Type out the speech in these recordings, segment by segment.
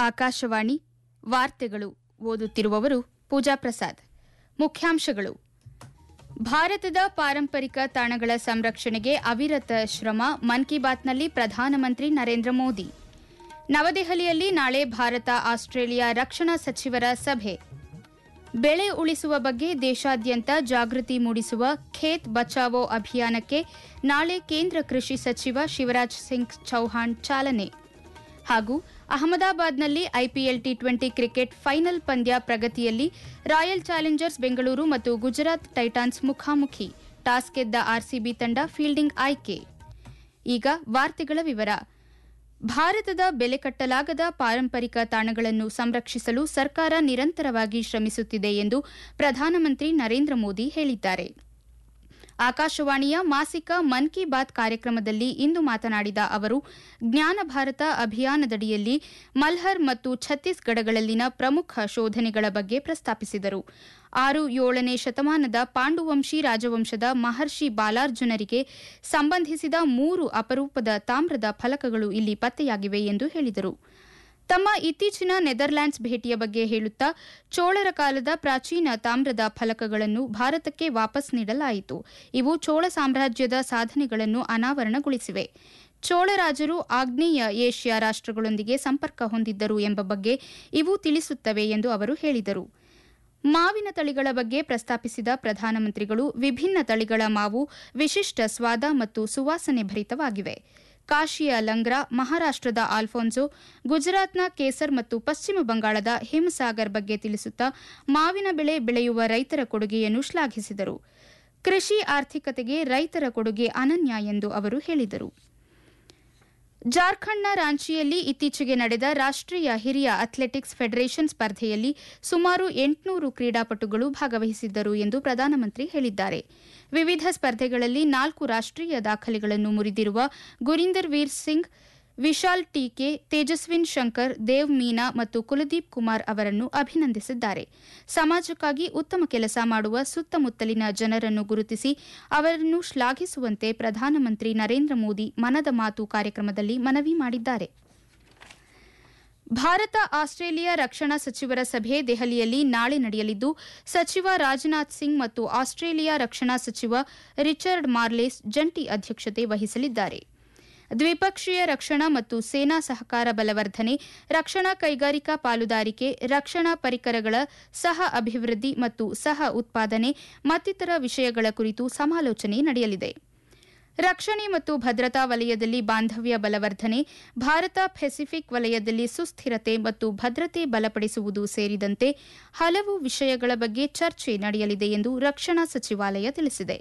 ಆಕಾಶವಾಣಿ ವಾರ್ತೆಗಳು ಓದುತ್ತಿರುವವರು ಪೂಜಾ ಪ್ರಸಾದ್ ಮುಖ್ಯಾಂಶಗಳು ಭಾರತದ ಪಾರಂಪರಿಕ ತಾಣಗಳ ಸಂರಕ್ಷಣೆಗೆ ಅವಿರತ ಶ್ರಮ ಮನ್ ಕಿ ಬಾತ್ನಲ್ಲಿ ಪ್ರಧಾನಮಂತ್ರಿ ನರೇಂದ್ರ ಮೋದಿ ನವದೆಹಲಿಯಲ್ಲಿ ನಾಳೆ ಭಾರತ ಆಸ್ಟ್ರೇಲಿಯಾ ರಕ್ಷಣಾ ಸಚಿವರ ಸಭೆ ಬೆಳೆ ಉಳಿಸುವ ಬಗ್ಗೆ ದೇಶಾದ್ಯಂತ ಜಾಗೃತಿ ಮೂಡಿಸುವ ಖೇತ್ ಬಚಾವೋ ಅಭಿಯಾನಕ್ಕೆ ನಾಳೆ ಕೇಂದ್ರ ಕೃಷಿ ಸಚಿವ ಶಿವರಾಜ್ ಸಿಂಗ್ ಚೌಹಾಣ್ ಚಾಲನೆ ಹಾಗೂ ಅಹಮದಾಬಾದ್ನಲ್ಲಿ IPL T twenty cricket final ಪಂದ್ಯ ಪ್ರಗತಿಯಲ್ಲಿ ರಾಯಲ್ ಚಾಲೆಂಜರ್ಸ್ ಬೆಂಗಳೂರು ಮತ್ತು ಗುಜರಾತ್ ಟೈಟಾನ್ಸ್ ಮುಖಾಮುಖಿ ಟಾಸ್ ಗೆದ್ದ ಆರ್ಸಿಬಿ ತಂಡ ಫೀಲ್ಡಿಂಗ್ ಆಯ್ಕೆ ಈಗ ವಾರ್ತೆಗಳ ವಿವರ ಭಾರತದ ಬೆಲೆ ಕಟ್ಟಲಾಗದ ಪಾರಂಪರಿಕ ತಾಣಗಳನ್ನು ಸಂರಕ್ಷಿಸಲು ಸರ್ಕಾರ ನಿರಂತರವಾಗಿ ಶ್ರಮಿಸುತ್ತಿದೆ ಎಂದು ಪ್ರಧಾನಮಂತ್ರಿ ನರೇಂದ್ರ ಮೋದಿ ಹೇಳಿದ್ದಾರೆ ಆಕಾಶವಾಣಿಯ ಮಾಸಿಕ ಮನ್ ಕಿ ಬಾತ್ ಕಾರ್ಯಕ್ರಮದಲ್ಲಿ ಇಂದು ಮಾತನಾಡಿದ ಅವರು ಜ್ಞಾನ ಭಾರತ ಅಭಿಯಾನದಡಿಯಲ್ಲಿ ಮಲ್ಹರ್ ಮತ್ತು ಛತ್ತೀಸ್ಗಢಗಳಲ್ಲಿನ ಪ್ರಮುಖ ಶೋಧನೆಗಳ ಬಗ್ಗೆ ಪ್ರಸ್ತಾಪಿಸಿದರು ಆರು ಏಳನೇ ಶತಮಾನದ ಪಾಂಡುವಂಶಿ ರಾಜವಂಶದ ಮಹರ್ಷಿ ಬಾಲಾರ್ಜುನರಿಗೆ ಸಂಬಂಧಿಸಿದ ಮೂರು ಅಪರೂಪದ ತಾಮ್ರದ ಫಲಕಗಳು ಇಲ್ಲಿ ಪತ್ತೆಯಾಗಿವೆ ಎಂದು ಹೇಳಿದರು ತಮ್ಮ ಇತ್ತೀಚಿನ ನೆದರ್ಲ್ಯಾಂಡ್ಸ್ ಭೇಟಿಯ ಬಗ್ಗೆ ಹೇಳುತ್ತಾ ಚೋಳರ ಕಾಲದ ಪ್ರಾಚೀನ ತಾಮ್ರದ ಫಲಕಗಳನ್ನು ಭಾರತಕ್ಕೆ ವಾಪಸ್ ನೀಡಲಾಯಿತು ಇವು ಚೋಳ ಸಾಮ್ರಾಜ್ಯದ ಸಾಧನೆಗಳನ್ನು ಅನಾವರಣಗೊಳಿಸಿವೆ ಚೋಳರಾಜರು ಆಗ್ನೇಯ ಏಷ್ಯಾ ರಾಷ್ಟಗಳೊಂದಿಗೆ ಸಂಪರ್ಕ ಹೊಂದಿದ್ದರು ಎಂಬ ಬಗ್ಗೆ ಇವು ತಿಳಿಸುತ್ತವೆ ಎಂದು ಅವರು ಹೇಳಿದರು ಮಾವಿನ ತಳಿಗಳ ಬಗ್ಗೆ ಪ್ರಸ್ತಾಪಿಸಿದ ಪ್ರಧಾನಮಂತ್ರಿಗಳು ವಿಭಿನ್ನ ತಳಿಗಳ ಮಾವು ವಿಶಿಷ್ಟ ಸ್ವಾದ ಮತ್ತು ಸುವಾಸನೆ ಭರಿತವಾಗಿವೆ ಕಾಶಿಯ ಲಂಗ್ರಾ ಮಹಾರಾಷ್ಟದ ಆಲ್ಫೋನ್ಸೋ ಗುಜರಾತ್ನ ಕೇಸರ್ ಮತ್ತು ಪಶ್ಚಿಮ ಬಂಗಾಳದ ಹಿಮಸಾಗರ್ ಬಗ್ಗೆ ತಿಳಿಸುತ್ತಾ ಮಾವಿನ ಬೆಳೆ ಬೆಳೆಯುವ ರೈತರ ಕೊಡುಗೆಯನ್ನು ಶ್ಲಾಘಿಸಿದರು ಕೃಷಿ ಆರ್ಥಿಕತೆಗೆ ರೈತರ ಕೊಡುಗೆ ಅನನ್ಯ ಎಂದು ಅವರು ಹೇಳಿದರು ಜಾರ್ಖಂಡ್ನ ರಾಂಚಿಯಲ್ಲಿ ಇತ್ತೀಚೆಗೆ ನಡೆದ ರಾಷ್ಟೀಯ ಹಿರಿಯ ಅಥ್ಲೆಟಿಕ್ಸ್ ಫೆಡರೇಷನ್ ಸ್ಪರ್ಧೆಯಲ್ಲಿ ಸುಮಾರು ಎಂಟುನೂರು ಕ್ರೀಡಾಪಟುಗಳು ಭಾಗವಹಿಸಿದ್ದರು ಎಂದು ಪ್ರಧಾನಮಂತ್ರಿ ಹೇಳಿದ್ದಾರೆ ವಿವಿಧ ಸ್ಪರ್ಧೆಗಳಲ್ಲಿ ನಾಲ್ಕು ರಾಷ್ಟೀಯ ದಾಖಲೆಗಳನ್ನು ಮುರಿದಿರುವ ಗುರಿಂದರ್ ವೀರ್ ಸಿಂಗ್ ವಿಶಾಲ್ ಟೀಕೆ ತೇಜಸ್ವಿನ್ ಶಂಕರ್ ದೇವ್ ಮೀನಾ ಮತ್ತು ಕುಲದೀಪ್ ಕುಮಾರ್ ಅವರನ್ನು ಅಭಿನಂದಿಸಿದ್ದಾರೆ ಸಮಾಜಕ್ಕಾಗಿ ಉತ್ತಮ ಕೆಲಸ ಮಾಡುವ ಸುತ್ತಮುತ್ತಲಿನ ಜನರನ್ನು ಗುರುತಿಸಿ ಅವರನ್ನು ಶ್ಲಾಘಿಸುವಂತೆ ಪ್ರಧಾನಮಂತ್ರಿ ನರೇಂದ್ರ ಮೋದಿ ಮನದ ಮಾತು ಕಾರ್ಯಕ್ರಮದಲ್ಲಿ ಮನವಿ ಮಾಡಿದ್ದಾರೆ ಭಾರತ ಆಸ್ಟ್ರೇಲಿಯಾ ರಕ್ಷಣಾ ಸಚಿವರ ಸಭೆ ದೆಹಲಿಯಲ್ಲಿ ನಾಳೆ ನಡೆಯಲಿದ್ದು ಸಚಿವ ರಾಜನಾಥ್ ಸಿಂಗ್ ಮತ್ತು ಆಸ್ಟ್ರೇಲಿಯಾ ರಕ್ಷಣಾ ಸಚಿವ ರಿಚರ್ಡ್ ಮಾರ್ಲೇಸ್ ಜಂಟಿ ಅಧ್ಯಕ್ಷತೆ ವಹಿಸಲಿದ್ದಾರೆ ದ್ವಿಪಕ್ಷೀಯ ರಕ್ಷಣಾ ಮತ್ತು ಸೇನಾ ಸಹಕಾರ ಬಲವರ್ಧನೆ ರಕ್ಷಣಾ ಕೈಗಾರಿಕಾ ಪಾಲುದಾರಿಕೆ ರಕ್ಷಣಾ ಪರಿಕರಗಳ ಸಹ ಅಭಿವೃದ್ಧಿ ಮತ್ತು ಸಹ ಉತ್ಪಾದನೆ ಮತ್ತಿತರ ವಿಷಯಗಳ ಕುರಿತು ಸಮಾಲೋಚನೆ ನಡೆಯಲಿದೆ ರಕ್ಷಣೆ ಮತ್ತು ಭದ್ರತಾ ವಲಯದಲ್ಲಿ ಬಾಂಧವ್ಯ ಬಲವರ್ಧನೆ ಭಾರತ ಪೆಸಿಫಿಕ್ ವಲಯದಲ್ಲಿ ಸುಸ್ಥಿರತೆ ಮತ್ತು ಭದ್ರತೆ ಬಲಪಡಿಸುವುದು ಸೇರಿದಂತೆ ಹಲವು ವಿಷಯಗಳ ಬಗ್ಗೆ ಚರ್ಚೆ ನಡೆಯಲಿದೆ ಎಂದು ರಕ್ಷಣಾ ಸಚಿವಾಲಯ ತಿಳಿಸಿದೆ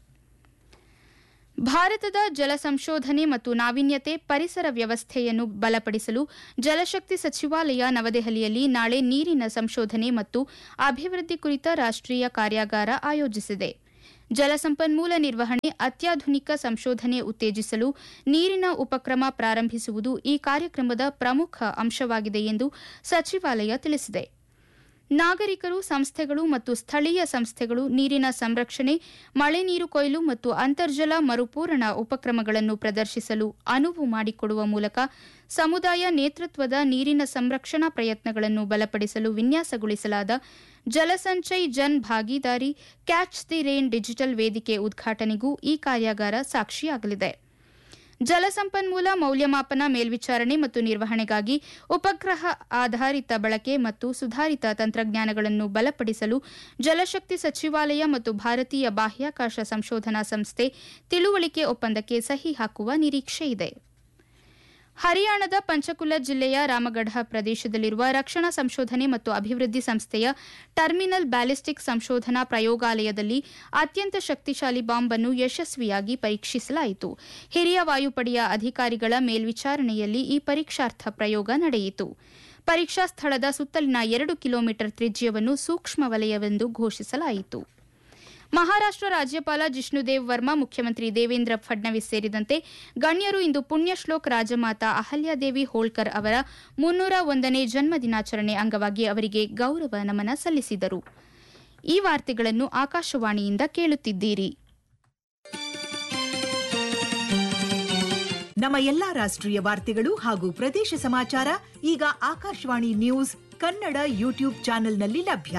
ಭಾರತದ ಜಲ ಸಂಶೋಧನೆ ಮತ್ತು ನಾವೀನ್ಯತೆ ಪರಿಸರ ವ್ಯವಸ್ಥೆಯನ್ನು ಬಲಪಡಿಸಲು ಜಲಶಕ್ತಿ ಸಚಿವಾಲಯ ನವದೆಹಲಿಯಲ್ಲಿ ನಾಳೆ ನೀರಿನ ಸಂಶೋಧನೆ ಮತ್ತು ಅಭಿವೃದ್ಧಿ ಕುರಿತ ರಾಷ್ಟೀಯ ಕಾರ್ಯಾಗಾರ ಆಯೋಜಿಸಿದೆ ಜಲಸಂಪನ್ಮೂಲ ನಿರ್ವಹಣೆ ಅತ್ಯಾಧುನಿಕ ಸಂಶೋಧನೆ ಉತ್ತೇಜಿಸಲು ನೀರಿನ ಉಪಕ್ರಮ ಪ್ರಾರಂಭಿಸುವುದು ಈ ಕಾರ್ಯಕ್ರಮದ ಪ್ರಮುಖ ಅಂಶವಾಗಿದೆ ಎಂದು ಸಚಿವಾಲಯ ತಿಳಿಸಿದೆ ನಾಗರಿಕರು ಸಂಸ್ಥೆಗಳು ಮತ್ತು ಸ್ಥಳೀಯ ಸಂಸ್ಥೆಗಳು ನೀರಿನ ಸಂರಕ್ಷಣೆ ಮಳೆ ನೀರು ಕೊಯ್ಲು ಮತ್ತು ಅಂತರ್ಜಲ ಮರುಪೂರಣ ಉಪಕ್ರಮಗಳನ್ನು ಪ್ರದರ್ಶಿಸಲು ಅನುವು ಮಾಡಿಕೊಡುವ ಮೂಲಕ ಸಮುದಾಯ ನೇತೃತ್ವದ ನೀರಿನ ಸಂರಕ್ಷಣಾ ಪ್ರಯತ್ನಗಳನ್ನು ಬಲಪಡಿಸಲು ವಿನ್ಯಾಸಗೊಳಿಸಲಾದ Jal Sanchay Jan Bhagidari catch the rain digital ವೇದಿಕೆ ಉದ್ಘಾಟನೆಗೂ ಈ ಕಾರ್ಯಾಗಾರ ಸಾಕ್ಷಿಯಾಗಲಿದೆ ಜಲಸಂಪನ್ಮೂಲ ಮೌಲ್ಯಮಾಪನ ಮೇಲ್ವಿಚಾರಣೆ ಮತ್ತು ನಿರ್ವಹಣೆಗಾಗಿ ಉಪಗ್ರಹ ಆಧಾರಿತ ಬಳಕೆ ಮತ್ತು ಸುಧಾರಿತ ತಂತ್ರಜ್ಞಾನಗಳನ್ನು ಬಲಪಡಿಸಲು ಜಲಶಕ್ತಿ ಸಚಿವಾಲಯ ಮತ್ತು ಭಾರತೀಯ ಬಾಹ್ಯಾಕಾಶ ಸಂಶೋಧನಾ ಸಂಸ್ಥೆ ತಿಳುವಳಿಕೆ ಒಪ್ಪಂದಕ್ಕೆ ಸಹಿ ಹಾಕುವ ನಿರೀಕ್ಷೆಯಿದೆ ಹರಿಯಾಣದ ಪಂಚಕುಲ ಜಿಲ್ಲೆಯ ರಾಮಗಢ ಪ್ರದೇಶದಲ್ಲಿರುವ ರಕ್ಷಣಾ ಸಂಶೋಧನೆ ಮತ್ತು ಅಭಿವೃದ್ಧಿ ಸಂಸ್ಥೆಯ ಟರ್ಮಿನಲ್ ಬ್ಯಾಲಿಸ್ಟಿಕ್ ಸಂಶೋಧನಾ ಪ್ರಯೋಗಾಲಯದಲ್ಲಿ ಅತ್ಯಂತ ಶಕ್ತಿಶಾಲಿ ಬಾಂಬ್ ಅನ್ನು ಯಶಸ್ವಿಯಾಗಿ ಪರೀಕ್ಷಿಸಲಾಯಿತು ಹಿರಿಯ ವಾಯುಪಡೆಯ ಅಧಿಕಾರಿಗಳ ಮೇಲ್ವಿಚಾರಣೆಯಲ್ಲಿ ಈ ಪರೀಕ್ಷಾರ್ಥ ಪ್ರಯೋಗ ನಡೆಯಿತು ಪರೀಕ್ಷಾ ಸ್ಥಳದ ಸುತ್ತಲಿನ ಎರಡು ಕಿಲೋಮೀಟರ್ ತ್ರಿಜ್ಯವನ್ನು ಸೂಕ್ಷ್ಮ ವಲಯವೆಂದು ಘೋಷಿಸಲಾಯಿತು ಮಹಾರಾಷ್ಟ ರಾಜ್ಯಪಾಲ ಜಿಷ್ಣುದೇವ್ ವರ್ಮಾ ಮುಖ್ಯಮಂತ್ರಿ ದೇವೇಂದ್ರ ಫಡ್ನವೀಸ್ ಸೇರಿದಂತೆ ಗಣ್ಯರು ಇಂದು ಪುಣ್ಯಶ್ಲೋಕ್ ರಾಜಮಾತಾ ಅಹಲ್ಯಾದೇವಿ ಹೋಳ್ಕರ್ ಅವರ ಮುನ್ನೂರ ಒಂದನೇ ಜನ್ಮ ದಿನಾಚರಣೆ ಅಂಗವಾಗಿ ಅವರಿಗೆ ಗೌರವ ನಮನ ಸಲ್ಲಿಸಿದರು ಈ ವಾರ್ತೆಗಳನ್ನು ಆಕಾಶವಾಣಿಯಿಂದ ಕೇಳುತ್ತಿದ್ದೀರಿ ನಮ್ಮ ಎಲ್ಲಾ ರಾಷ್ಟ್ರೀಯ ವಾರ್ತೆಗಳು ಹಾಗೂ ಪ್ರದೇಶ ಸಮಾಚಾರ ಈಗ ಆಕಾಶವಾಣಿ ನ್ಯೂಸ್ ಕನ್ನಡ ಯೂಟ್ಯೂಬ್ ಚಾನೆಲ್ನಲ್ಲಿ ಲಭ್ಯ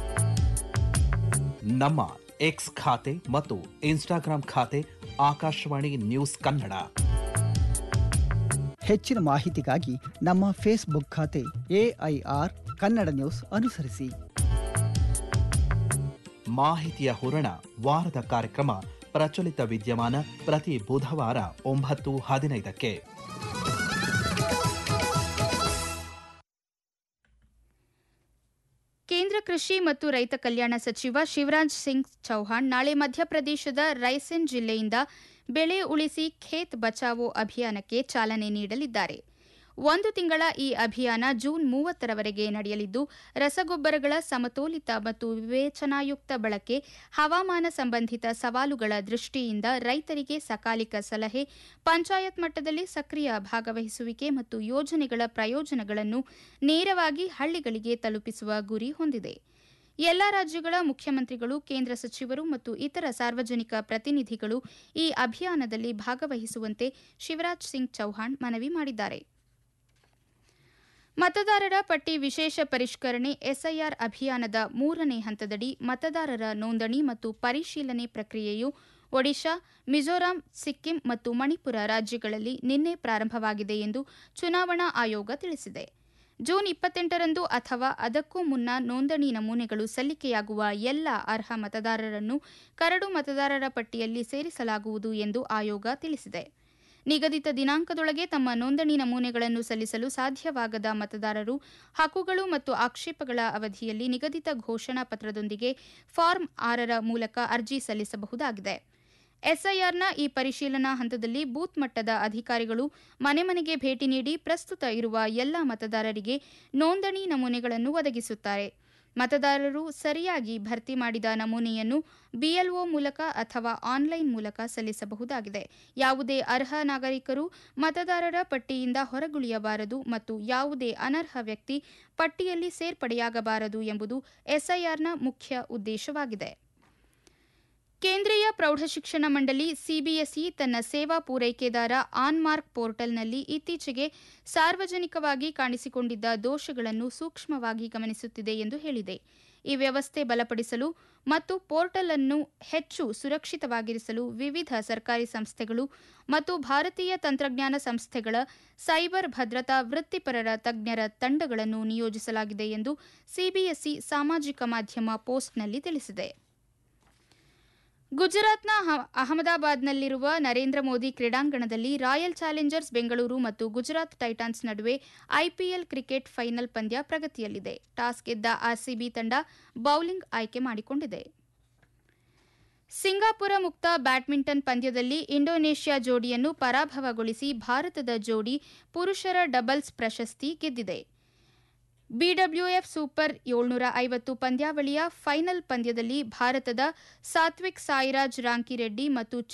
ನಮ್ಮ ಎಕ್ಸ್ ಖಾತೆ ಮತ್ತು ಇನ್ಸ್ಟಾಗ್ರಾಂ ಖಾತೆ ಆಕಾಶವಾಣಿ ನ್ಯೂಸ್ ಕನ್ನಡ ಹೆಚ್ಚಿನ ಮಾಹಿತಿಗಾಗಿ ನಮ್ಮ ಫೇಸ್ಬುಕ್ ಖಾತೆ ಎಐಆರ್ ಕನ್ನಡ ನ್ಯೂಸ್ ಅನುಸರಿಸಿ ಮಾಹಿತಿಯ ಹೂರಣ ವಾರದ ಕಾರ್ಯಕ್ರಮ ಪ್ರಚಲಿತ ವಿದ್ಯಮಾನ ಪ್ರತಿ ಬುಧವಾರ ಒಂಬತ್ತು ಹದಿನೈದಕ್ಕೆ ಕೇಂದ್ರ ಕೃಷಿ ಮತ್ತು ರೈತ ಕಲ್ಯಾಣ ಸಚಿವ ಶಿವರಾಜ್ ಸಿಂಗ್ ಚೌಹಾಣ್ ನಾಳೆ ಮಧ್ಯಪ್ರದೇಶದ ರೈಸೆನ್ ಜಿಲ್ಲೆಯಿಂದ ಬೆಳೆ ಉಳಿಸಿ ಖೇತ್ ಬಚಾವೋ ಅಭಿಯಾನಕ್ಕೆ ಚಾಲನೆ ನೀಡಲಿದ್ದಾರೆ ಒಂದು ತಿಂಗಳ ಈ ಅಭಿಯಾನ ಜೂನ್ ಮೂವತ್ತರವರೆಗೆ ನಡೆಯಲಿದ್ದು ರಸಗೊಬ್ಬರಗಳ ಸಮತೋಲಿತ ಮತ್ತು ವಿವೇಚನಾಯುಕ್ತ ಬಳಕೆ ಹವಾಮಾನ ಸಂಬಂಧಿತ ಸವಾಲುಗಳ ದೃಷ್ಟಿಯಿಂದ ರೈತರಿಗೆ ಸಕಾಲಿಕ ಸಲಹೆ ಪಂಚಾಯತ್ ಮಟ್ಟದಲ್ಲಿ ಸಕ್ರಿಯ ಭಾಗವಹಿಸುವಿಕೆ ಮತ್ತು ಯೋಜನೆಗಳ ಪ್ರಯೋಜನಗಳನ್ನು ನೇರವಾಗಿ ಹಳ್ಳಿಗಳಿಗೆ ತಲುಪಿಸುವ ಗುರಿ ಹೊಂದಿದೆ ಎಲ್ಲ ರಾಜ್ಯಗಳ ಮುಖ್ಯಮಂತ್ರಿಗಳು ಕೇಂದ್ರ ಸಚಿವರು ಮತ್ತು ಇತರ ಸಾರ್ವಜನಿಕ ಪ್ರತಿನಿಧಿಗಳು ಈ ಅಭಿಯಾನದಲ್ಲಿ ಭಾಗವಹಿಸುವಂತೆ ಶಿವರಾಜ್ ಸಿಂಗ್ ಚೌಹಾಣ್ ಮನವಿ ಮಾಡಿದ್ದಾರೆ ಮತದಾರರ ಪಟ್ಟಿ ವಿಶೇಷ ಪರಿಷ್ಕರಣೆ ಎಸ್ಐಆರ್ ಅಭಿಯಾನದ ಮೂರನೇ ಹಂತದಡಿ ಮತದಾರರ ನೋಂದಣಿ ಮತ್ತು ಪರಿಶೀಲನೆ ಪ್ರಕ್ರಿಯೆಯು ಒಡಿಶಾ ಮಿಜೋರಾಂ ಸಿಕ್ಕಿಂ ಮತ್ತು ಮಣಿಪುರ ರಾಜ್ಯಗಳಲ್ಲಿ ನಿನ್ನೆ ಪ್ರಾರಂಭವಾಗಿದೆ ಎಂದು ಚುನಾವಣಾ ಆಯೋಗ ತಿಳಿಸಿದೆ ಜೂನ್ ಇಪ್ಪತ್ತೆಂಟರಂದು ಅಥವಾ ಅದಕ್ಕೂ ಮುನ್ನ ನೋಂದಣಿ ನಮೂನೆಗಳು ಸಲ್ಲಿಕೆಯಾಗುವ ಎಲ್ಲ ಅರ್ಹ ಮತದಾರರನ್ನು ಕರಡು ಮತದಾರರ ಪಟ್ಟಿಯಲ್ಲಿ ಸೇರಿಸಲಾಗುವುದು ಎಂದು ಆಯೋಗ ತಿಳಿಸಿದೆ ನಿಗದಿತ ದಿನಾಂಕದೊಳಗೆ ತಮ್ಮ ನೋಂದಣಿ ನಮೂನೆಗಳನ್ನು ಸಲ್ಲಿಸಲು ಸಾಧ್ಯವಾಗದ ಮತದಾರರು ಹಕ್ಕುಗಳು ಮತ್ತು ಆಕ್ಷೇಪಗಳ ಅವಧಿಯಲ್ಲಿ ನಿಗದಿತ ಘೋಷಣಾ ಪತ್ರದೊಂದಿಗೆ ಫಾರ್ಮ್ ಆರರ ಮೂಲಕ ಅರ್ಜಿ ಸಲ್ಲಿಸಬಹುದಾಗಿದೆ ಎಸ್ಐಆರ್ನ ಈ ಪರಿಶೀಲನಾ ಹಂತದಲ್ಲಿ ಬೂತ್ ಮಟ್ಟದ ಅಧಿಕಾರಿಗಳು ಮನೆ ಮನೆಗೆ ಭೇಟಿ ನೀಡಿ ಪ್ರಸ್ತುತ ಇರುವ ಎಲ್ಲ ಮತದಾರರಿಗೆ ನೋಂದಣಿ ನಮೂನೆಗಳನ್ನು ಒದಗಿಸುತ್ತಾರೆ ಮತದಾರರು ಸರಿಯಾಗಿ ಭರ್ತಿ ಮಾಡಿದ ನಮೂನೆಯನ್ನು ಬಿಎಲ್ಒ ಮೂಲಕ ಅಥವಾ ಆನ್ಲೈನ್ ಮೂಲಕ ಸಲ್ಲಿಸಬಹುದಾಗಿದೆ ಯಾವುದೇ ಅರ್ಹ ನಾಗರಿಕರು ಮತದಾರರ ಪಟ್ಟಿಯಿಂದ ಹೊರಗುಳಿಯಬಾರದು ಮತ್ತು ಯಾವುದೇ ಅನರ್ಹ ವ್ಯಕ್ತಿ ಪಟ್ಟಿಯಲ್ಲಿ ಸೇರ್ಪಡೆಯಾಗಬಾರದು ಎಂಬುದು ಎಸ್ಐಆರ್ನ ಮುಖ್ಯ ಉದ್ದೇಶವಾಗಿದೆ ಕೇಂದ್ರೀಯ ಪ್ರೌಢಶಿಕ್ಷಣ ಮಂಡಳಿ ಸಿಬಿಎಸ್ಇ ತನ್ನ ಸೇವಾ ಪೂರೈಕೆದಾರ ಆನ್ಮಾರ್ಕ್ ಪೋರ್ಟಲ್ನಲ್ಲಿ ಇತ್ತೀಚೆಗೆ ಸಾರ್ವಜನಿಕವಾಗಿ ಕಾಣಿಸಿಕೊಂಡಿದ್ದ ದೋಷಗಳನ್ನು ಸೂಕ್ಷ್ಮವಾಗಿ ಗಮನಿಸುತ್ತಿದೆ ಎಂದು ಹೇಳಿದೆ ಈ ವ್ಯವಸ್ಥೆ ಬಲಪಡಿಸಲು ಮತ್ತು ಪೋರ್ಟಲ್ ಅನ್ನು ಹೆಚ್ಚು ಸುರಕ್ಷಿತವಾಗಿರಿಸಲು ವಿವಿಧ ಸರ್ಕಾರಿ ಸಂಸ್ಥೆಗಳು ಮತ್ತು ಭಾರತೀಯ ತಂತ್ರಜ್ಞಾನ ಸಂಸ್ಥೆಗಳ ಸೈಬರ್ ಭದ್ರತಾ ವೃತ್ತಿಪರರ ತಜ್ಞರ ತಂಡಗಳನ್ನು ನಿಯೋಜಿಸಲಾಗಿದೆ ಎಂದು ಸಿಬಿಎಸ್ಇ ಸಾಮಾಜಿಕ ಮಾಧ್ಯಮ ಪೋಸ್ಟ್ನಲ್ಲಿ ತಿಳಿಸಿದೆ ಗುಜರಾತ್ನ ಅಹಮದಾಬಾದ್ನಲ್ಲಿರುವ ನರೇಂದ್ರ ಮೋದಿ ಕ್ರೀಡಾಂಗಣದಲ್ಲಿ ರಾಯಲ್ ಚಾಲೆಂಜರ್ಸ್ ಬೆಂಗಳೂರು ಮತ್ತು ಗುಜರಾತ್ ಟೈಟಾನ್ಸ್ ನಡುವೆ ಐಪಿಎಲ್ ಕ್ರಿಕೆಟ್ ಫೈನಲ್ ಪಂದ್ಯ ಪ್ರಗತಿಯಲ್ಲಿದೆ ಟಾಸ್ ಗೆದ್ದ ಆರ್ಸಿಬಿ ತಂಡ ಬೌಲಿಂಗ್ ಆಯ್ಕೆ ಮಾಡಿಕೊಂಡಿದೆ ಸಿಂಗಾಪುರ ಮುಕ್ತ ಬ್ಯಾಡ್ಮಿಂಟನ್ ಪಂದ್ಯದಲ್ಲಿ ಇಂಡೋನೇಷ್ಯಾ ಜೋಡಿಯನ್ನು ಪರಾಭವಗೊಳಿಸಿ ಭಾರತದ ಜೋಡಿ ಪುರುಷರ ಡಬಲ್ಸ್ ಪ್ರಶಸ್ತಿ ಗೆದ್ದಿದೆ ಬಿಡಬ್ಲ್ಯೂಎಫ್ ಸೂಪರ್ ಏಳ್ನೂರ ಐವತ್ತು ಪಂದ್ಯಾವಳಿಯ ಫೈನಲ್ ಪಂದ್ಯದಲ್ಲಿ ಭಾರತದ ಸಾತ್ವಿಕ್ ಸಾಯಿರಾಜ್ ರಾಂಕಿರೆಡ್ಡಿ ಮತ್ತು